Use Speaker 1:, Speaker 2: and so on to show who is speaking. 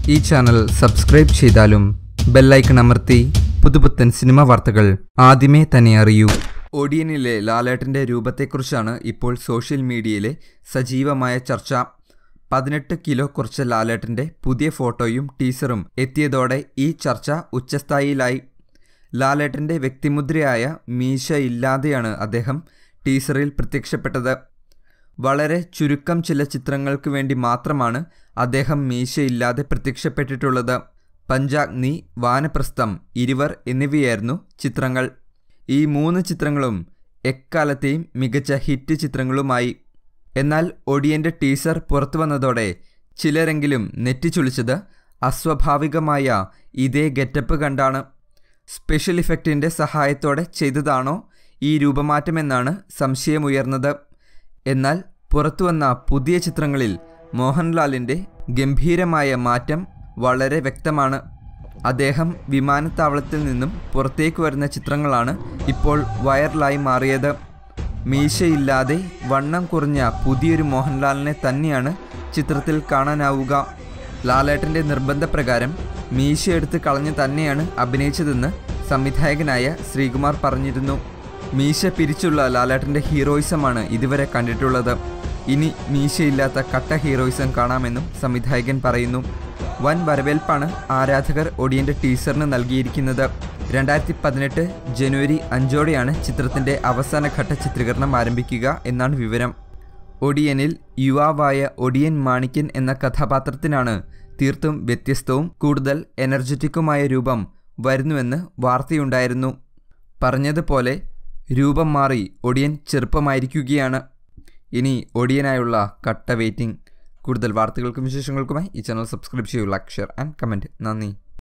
Speaker 1: ഈ channel subscribe ചെയ്താലും bell icon അമർത്തി പുതുപുത്തൻ സിനിമ വാർത്തകൾ ആദ്യമേ തന്നെ അറിയൂ ഒഡിയനിലെ ലാലേട്ടൻ്റെ രൂപത്തെക്കുറിച്ചാണ് ഇപ്പോൾ സോഷ്യൽ മീഡിയയിലെ സജീവമായ ചർച്ച പതിനെട്ട് കിലോ കുറച്ച ലാലേട്ടൻ്റെ പുതിയ ഫോട്ടോയും ടീസറും എത്തിയതോടെ ഈ ചർച്ച ഉച്ചസ്ഥായിലായി ലാലേട്ടൻ്റെ വ്യക്തിമുദ്രയായ മീശ ഇല്ലാതെയാണ് അദ്ദേഹം ടീസറിൽ പ്രത്യക്ഷപ്പെട്ടത് വളരെ ചുരുക്കം ചില ചിത്രങ്ങൾക്ക് വേണ്ടി മാത്രമാണ് അദ്ദേഹം മീശയില്ലാതെ പ്രത്യക്ഷപ്പെട്ടിട്ടുള്ളത് പഞ്ചാഗ്നി വാനപ്രസ്ഥം ഇരുവർ എന്നിവയായിരുന്നു ചിത്രങ്ങൾ ഈ മൂന്ന് ചിത്രങ്ങളും എക്കാലത്തെയും മികച്ച ഹിറ്റ് ചിത്രങ്ങളുമായി എന്നാൽ ഒടിയൻ്റെ ടീസർ പുറത്തു വന്നതോടെ ചിലരെങ്കിലും നെറ്റിച്ചുളിച്ചത് അസ്വാഭാവികമായ ഇതേ ഗെറ്റപ്പ് കണ്ടാണ് സ്പെഷ്യൽ ഇഫക്റ്റിൻ്റെ സഹായത്തോടെ ചെയ്തതാണോ ഈ രൂപമാറ്റമെന്നാണ് സംശയമുയർന്നത് എന്നാൽ പുറത്തുവന്ന പുതിയ ചിത്രങ്ങളിൽ മോഹൻലാലിൻ്റെ ഗംഭീരമായ മാറ്റം വളരെ വ്യക്തമാണ് അദ്ദേഹം വിമാനത്താവളത്തിൽ നിന്നും പുറത്തേക്ക് വരുന്ന ചിത്രങ്ങളാണ് ഇപ്പോൾ വൈറലായി മാറിയത് മീശയില്ലാതെ വണ്ണം കുറഞ്ഞ പുതിയൊരു മോഹൻലാലിനെ തന്നെയാണ് ചിത്രത്തിൽ കാണാനാവുക ലാലേട്ടൻ്റെ നിർബന്ധപ്രകാരം മീശ എടുത്ത് കളഞ്ഞ് തന്നെയാണ് അഭിനയിച്ചതെന്ന് സംവിധായകനായ ശ്രീകുമാർ പറഞ്ഞിരുന്നു മീശ പിരിച്ചുള്ള ലാലേട്ടൻ്റെ ഹീറോയിസമാണ് ഇതുവരെ കണ്ടിട്ടുള്ളത് ഇനി മീശയില്ലാത്ത കട്ട ഹീറോയിസം കാണാമെന്നും സംവിധായകൻ പറയുന്നു വൻ വരവേൽപ്പാണ് ആരാധകർ ഒടിയൻ്റെ ടീസറിന് നൽകിയിരിക്കുന്നത് രണ്ടായിരത്തി പതിനെട്ട് ജനുവരി അഞ്ചോടെയാണ് ചിത്രത്തിൻ്റെ അവസാനഘട്ട ചിത്രീകരണം ആരംഭിക്കുക എന്നാണ് വിവരം ഒടിയനിൽ യുവാവായ ഒടിയൻ മാണിക്യൻ എന്ന കഥാപാത്രത്തിനാണ് തീർത്തും വ്യത്യസ്തവും കൂടുതൽ എനർജറ്റിക്കുമായ രൂപം വരുന്നുവെന്ന് വാർത്തയുണ്ടായിരുന്നു പറഞ്ഞതുപോലെ രൂപം മാറി ഒടിയൻ ചെറുപ്പമായിരിക്കുകയാണ് ഇനി ഒടിയനായുള്ള കട്ട വെയിറ്റിംഗ് കൂടുതൽ വാർത്തകൾക്കും വിശേഷങ്ങൾക്കുമായി ഈ ചാനൽ സബ്സ്ക്രൈബ് ചെയ്യൂ ലൈക്ക് ഷെയർ ആൻഡ് കമൻറ്റ് നന്ദി